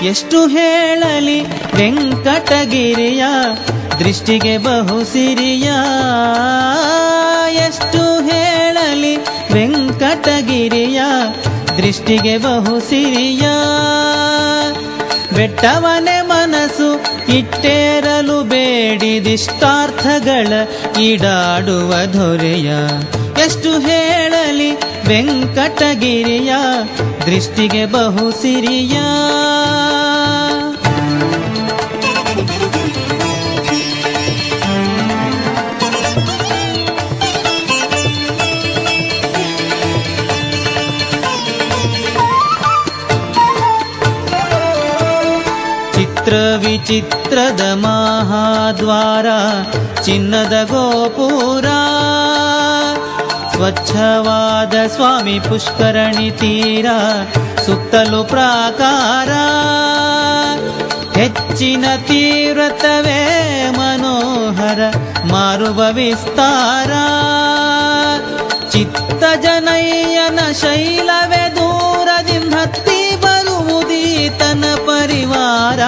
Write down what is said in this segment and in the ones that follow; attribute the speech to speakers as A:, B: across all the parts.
A: ಎಷ್ಟು ಹೇಳಲಿ ವೆಂಕಟಗಿರಿಯ ದೃಷ್ಟಿಗೆ ಬಹು ಸಿರಿಯ ಎಷ್ಟು ಹೇಳಲಿ ವೆಂಕಟಗಿರಿಯ ದೃಷ್ಟಿಗೆ ಬಹು ಸಿರಿಯ ಬೆಟ್ಟವನೆ ಮನಸ್ಸು ಇಟ್ಟೇರಲು ಬೇಡಿದಿಷ್ಟಾರ್ಥಗಳ ಈಡಾಡುವ ದೊರೆಯ ಎಷ್ಟು ಹೇಳಲಿ ವೆಂಕಟಗಿರಿಯ ದೃಷ್ಟಿಗೆ ಬಹು ಸಿರಿಯ ಚಿತ್ರ ವಿಚಿತ್ರದ ಮಹಾದ್ವಾರ ಚಿನ್ನದ ಗೋಪುರ ಸ್ವಚ್ಛವಾದ ಸ್ವಾಮಿ ಪುಷ್ಕರಣಿ ತೀರ ಸುತ್ತಲೂ ಪ್ರಾಕಾರ ಹೆಚ್ಚಿನ ತೀವ್ರತವೇ ಮನೋಹರ ಮಾರುವ ವಿಸ್ತಾರ ಚಿತ್ತ ಜನಯ್ಯನ ಶೈಲವೇ ದೂರದಿಂದ ಹತ್ತಿ ಬರುವುದೀತನ ಪರಿವಾರ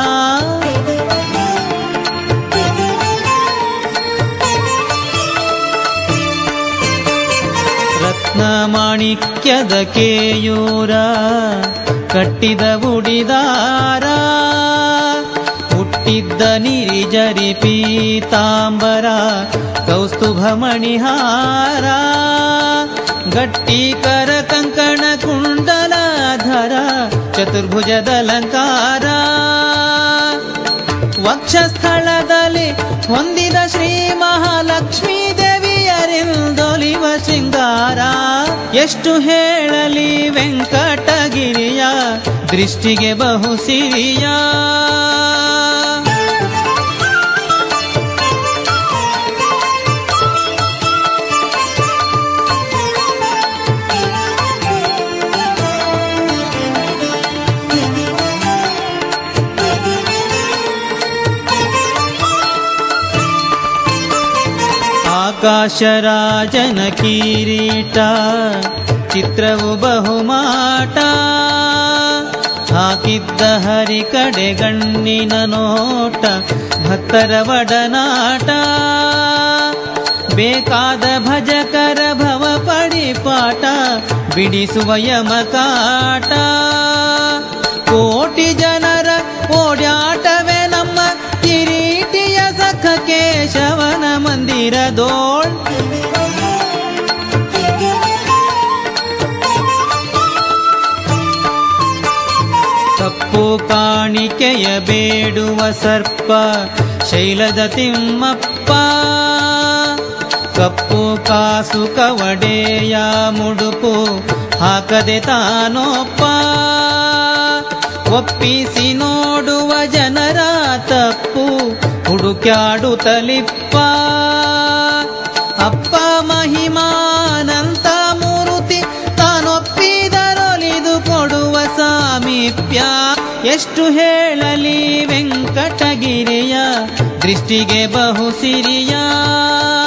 A: ರತ್ನ ಮಾಣಿಕ್ಯದ ಕೇಯೂರ ಕಟ್ಟಿದ ಉಡಿದಾರ ಹುಟ್ಟಿದ್ದ ನಿರಿಜರಿ ಪೀತಾಂಬರ ಕೌಸ್ತುಭ ಮಣಿಹಾರ ಗಟ್ಟಿಕರ ಕಂಕಣ ಕುಂಡಲಾಧರ ಚತುರ್ಭುಜದ ಅಲಂಕಾರ ವಕ್ಷಸ್ಥಳದಲ್ಲಿ ಹೊಂದಿದ ಶ್ರೀ ಮಹಾಲಕ್ಷ್ಮೀ ದೇವಿಯರಿಂದೊಲಿವ ಶೃಂಗಾರ ಎಷ್ಟು ಹೇಳಲಿ ವೆಂಕಟಗಿರಿಯ ದೃಷ್ಟಿಗೆ ಬಹು ಸಿರಿಯ ಆಕಾಶರಾಜನ ಕಿರೀಟ ಚಿತ್ರವು ಬಹುಮಾಟ ಹಾಕಿದ್ದ ಹರಿ ಕಡೆ ಗಣ್ಣಿನ ನೋಟ ಭಕ್ತರ ಒಡನಾಟ ಬೇಕಾದ ಭಜಕರ ಭವ ಪಡಿಪಾಟ ಬಿಡಿಸುವ ಯಮಕಾಟ ಕೋಟಿ ಜನರ ಓಡಾಟವೇ ನಮ್ಮ ಕಿರೀಟಿಯ ಸಖ ಕೇಶವನ ಮಂದಿರದೋಳ್ ತಪ್ಪು ಕಾಣಿಕೆಯ ಬೇಡುವ ಸರ್ಪ ಶೈಲದ ತಿಮ್ಮಪ್ಪ ಕಪ್ಪು ಕಾಸು ಕವಡೆಯ ಮುಡುಪು ಹಾಕದೆ ತಾನೊಪ್ಪ ಒಪ್ಪಿಸಿ ನೋಡುವ ಜನರ ತಪ್ಪು ಹುಡುಕ್ಯಾಡುತ್ತಲಿಪ್ಪ ಅಪ್ಪ ಮಹಿಮಾನಂತ ಮೂರುತಿ ತಾನೊಪ್ಪಿದರೊಲಿದು ಕೊಡುವ ಸಾಮೀಪ್ಯ ಎಷ್ಟು ಹೇಳಲಿ ವೆಂಕಟಗಿರಿಯ ದೃಷ್ಟಿಗೆ ಬಹು ಸಿರಿಯ